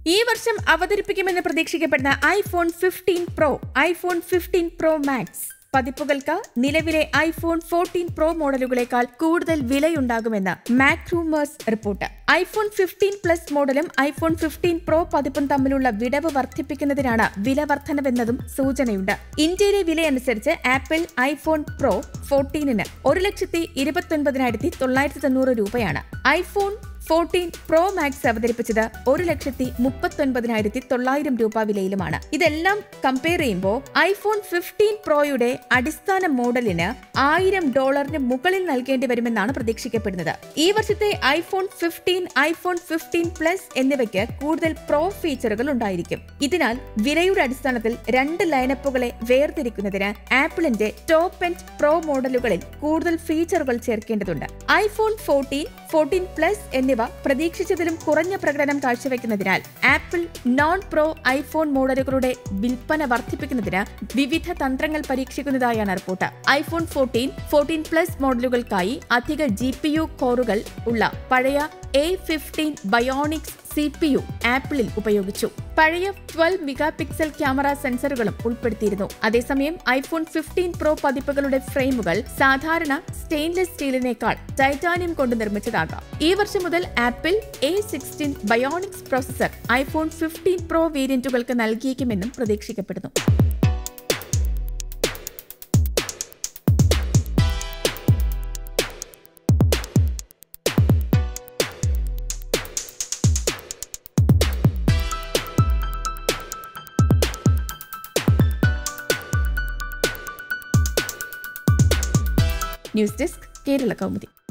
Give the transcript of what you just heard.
ഈ വർഷം അവതരിപ്പിക്കുമെന്ന് പ്രതീക്ഷിക്കപ്പെടുന്ന iPhone fifteen pro iPhone fifteen pro max പതിപ്പുകൾക്ക് നിലവിലെ ഐഫോൺ ഫോർട്ടീൻ പ്രോ മോഡലുകളേക്കാൾ കൂടുതൽ വിലയുണ്ടാകുമെന്ന് MacRumors report iPhone fifteen plus മോഡലും ഐഫോൺ ഫിഫ്റ്റീൻ പ്രോ പതിപ്പും തമ്മിലുള്ള വിടവ് വർദ്ധിപ്പിക്കുന്നതിനാണ് വില വർധനവെന്നതും സൂചനയുണ്ട് ഇന്ത്യയിലെ വിലയനുസരിച്ച് ആപ്പിൾ ഐഫോൺ പ്രോ ഫോർട്ടീനിന് ഒരു ലക്ഷത്തി ഇരുപത്തൊൻപതിനായിരത്തി തൊള്ളായിരത്തി തൊണ്ണൂറ് രൂപയാണ് ഐഫോൺ ഫോർട്ടീൻ പ്രോ മാക്സ് അവതരിപ്പിച്ചത് ഒരു ലക്ഷത്തി മുപ്പത്തൊൻപതിനായിരത്തി തൊള്ളായിരം രൂപ വിലയിലുമാണ് ഇതെല്ലാം കമ്പയർ ചെയ്യുമ്പോൾ ഐഫോൺ ഫിഫ്റ്റീൻ പ്രോയുടെ അടിസ്ഥാന മോഡലിന് ആയിരം ഡോളറിന് മുകളിൽ നൽകേണ്ടി വരുമെന്നാണ് പ്രതീക്ഷിക്കപ്പെടുന്നത് ഈ വർഷത്തെ iPhone fifteen iPhone fifteen plus എന്നിവയ്ക്ക് കൂടുതൽ പ്രോ ഫീച്ചറുകൾ ഉണ്ടായിരിക്കും ഇതിനാൽ വിലയുടെ അടിസ്ഥാനത്തിൽ രണ്ട് ലൈനപ്പുകളെ വേർതിരിക്കുന്നതിന് ആപ്പിളിന്റെ ടോപ്പ് എൻഡ് പ്രോ മോഡലുകളിൽ കൂടുതൽ ഫീച്ചറുകൾ ചേർക്കേണ്ടതുണ്ട് ഐഫോൺ ഫോർട്ടീൻ ഫോർട്ടീൻ പ്ലസ് എന്നിവ പ്രതീക്ഷിച്ചതിലും കുറഞ്ഞ പ്രകടനം കാഴ്ചവെക്കുന്നതിനാൽ ആപ്പിൾ നോൺ പ്രോ ഐഫോൺ മോഡലുകളുടെ വിൽപ്പന വർദ്ധിപ്പിക്കുന്നതിന് വിവിധ തന്ത്രങ്ങൾ പരീക്ഷിക്കുന്നതായാണ് report iPhone fourteen fourteen plus മോഡലുകൾക്കായി അധിക ജി പി യു കോറുകൾ ഉള്ള പഴയ A fifteen bionics C P U ആപ്പിളിൽ ഉപയോഗിച്ചു പഴയ ട്വൽവ് മെഗാ പിക്സൽ ക്യാമറ സെൻസറുകളും ഉൾപ്പെടുത്തിയിരുന്നു അതേസമയം ഐഫോൺ ഫിഫ്റ്റീൻ പ്രോ പതിപ്പുകളുടെ ഫ്രെയിമുകൾ സാധാരണ സ്റ്റെയിൻലെസ് സ്റ്റീലിനേക്കാൾ ടൈറ്റാനിയം കൊണ്ട് നിർമ്മിച്ചതാകാം ഈ വർഷം മുതൽ Apple A sixteen bionics processor iPhone fifteen pro വേരിയന്റുകൾക്ക് നൽകിയേക്കുമെന്നും പ്രതീക്ഷിക്കപ്പെടുന്നു ന്യൂസ് ഡെസ്ക് കേരള കൗമുദി